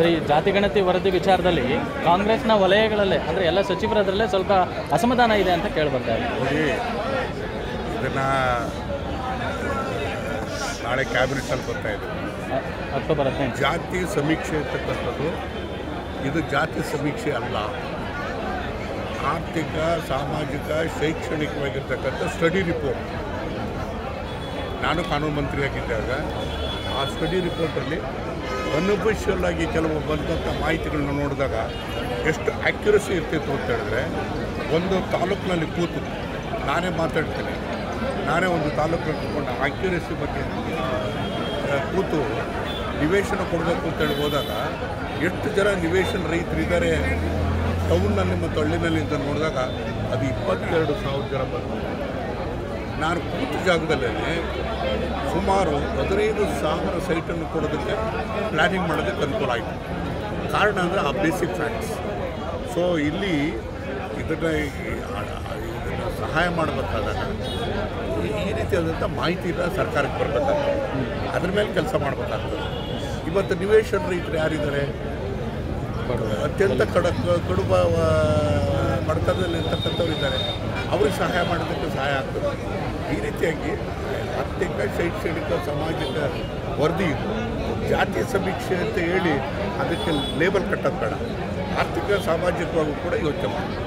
sir ಈ ಜಾತಿ ಗಣತಿ ವರದಿ ವಿಚಾರದಲ್ಲಿ ಕಾಂಗ್ರೆಸ್ನ ವಲಯಗಳಲ್ಲೇ ಅಂದರೆ ಎಲ್ಲ ಸಚಿವರದ್ರಲ್ಲೇ ಸ್ವಲ್ಪ ಅಸಮಾಧಾನ ಇದೆ ಅಂತ ಕೇಳ್ಬರ್ತಾ ಇದೆ ನೋಡಿ ಇದನ್ನು ನಾಳೆ ಕ್ಯಾಬಿನೆಟಲ್ಲಿ ಬರ್ತಾ ಇದೆ ಅ- ಅಕ್ಟೋಬರ್ ಹದಿನೆಂಟು ಜಾತಿ ಸಮೀಕ್ಷೆ ಅಂತಕ್ಕಂಥದ್ದು ಇದು ಜಾತಿ ಸಮೀಕ್ಷೆ ಅಲ್ಲ ಆರ್ಥಿಕ ಸಾಮಾಜಿಕ ಶೈಕ್ಷಣಿಕವಾಗಿರ್ತಕ್ಕಂಥ ಸ್ಟಡಿ ರಿಪೋರ್ಟ್ ನಾನು ಕಾನೂನು ಮಂತ್ರಿಯಾಗಿದ್ದಾಗ ಆ ಸ್ಟಡಿ ರಿಪೋರ್ಟಲ್ಲಿ ಅನ್ಅಫಿಷಿಯಲ್ ಆಗಿ ಕೆಲವು ಬಂದಂಥ ಮಾಹಿತಿಗಳನ್ನ ನೋಡಿದಾಗ ಎಷ್ಟು ಆ್ಯಕ್ಯುರಸಿ ಇರ್ತಿತ್ತು ಅಂತ ಹೇಳಿದ್ರೆ ಒಂದು ತಾಲೂಕಿನಲ್ಲಿ ಕೂತು ನಾನೇ ಮಾತಾಡ್ತೀನಿ ನಾನೇ ಒಂದು ತಾಲೂಕಿನಲ್ಲಿ ಕೂತ್ಕೊಂಡು ಆ್ಯಕ್ಯುರಸಿ ಬಗ್ಗೆ ಆ, ಕೂತು ನಿವೇಶನ ಕೊಡಬೇಕು ಅಂತೇಳಿ ಹೋದಾಗ ಎಷ್ಟು ಜನ ನಿವೇಶನ ರೈತರಿದ್ದಾರೆ ಟೌನ್ನಲ್ಲಿ ಮತ್ತು ಹಳ್ಳಿನಲ್ಲಿ ಅಂತ ನೋಡಿದಾಗ ಅದು ಇಪ್ಪತ್ತೆರಡು ಸಾವಿರ ಜನ ಬಂದರು ನಾನು ಕೂತ ಜಾಗದಲ್ಲೇ ಸುಮಾರು ಹದಿನೈದು ಸಾವಿರ ಸೈಟನ್ನು ಕೊಡೋದಕ್ಕೆ ಪ್ಲ್ಯಾನಿಂಗ್ ಮಾಡೋದಕ್ಕೆ ಅನುಕೂಲ ಆಯಿತು ಕಾರಣ ಅಂದರೆ ಆ ಬೇಸಿಕ್ ಫ್ಯಾಕ್ಟ್ಸ್ ಸೊ ಇಲ್ಲಿ ಇದನ್ನು ಇದನ್ನು ಸಹಾಯ ಮಾಡಬೇಕಾದಾಗ ಈ- ಈ ರೀತಿಯಾದಂಥ ಮಾಹಿತಿನ ಸರ್ಕಾರಕ್ಕೆ ಬರಬೇಕಾಗ್ತದೆ ಅದ್ರ ಮೇಲೆ ಕೆಲಸ ಮಾಡಬೇಕಾಗ್ತದೆ ಇವತ್ತು ನಿವೇಶನ ರೈತರು ಯಾರಿದ್ದಾರೆ ಅತ್ಯಂತ ಕಡ ಕಡುಬ ಬಡತನದಲ್ಲಿ ಇರ್ತಕ್ಕಂಥವ್ರು ಇದ್ದಾರೆ ಅವ್ರಿಗೆ ಸಹಾಯ ಮಾಡೋದಕ್ಕೆ ಸಹಾಯ ಆಗ್ತದೆ ಈ ರೀತಿಯಾಗಿ ಆರ್ಥಿಕ ಶೈಕ್ಷಣಿಕ ಸಾಮಾಜಿಕ ವರದಿ ಇದು ಜಾತಿ ಸಮೀಕ್ಷೆ ಅಂತ ಹೇಳಿ ಅದಕ್ಕೆ ಲೇಬಲ್ ಕಟ್ಟೋದು ಬೇಡ ಆರ್ಥಿಕ ಸಾಮಾಜಿಕವಾಗೂ ಕೂಡ ಯೋಚನೆ ಮಾಡಿ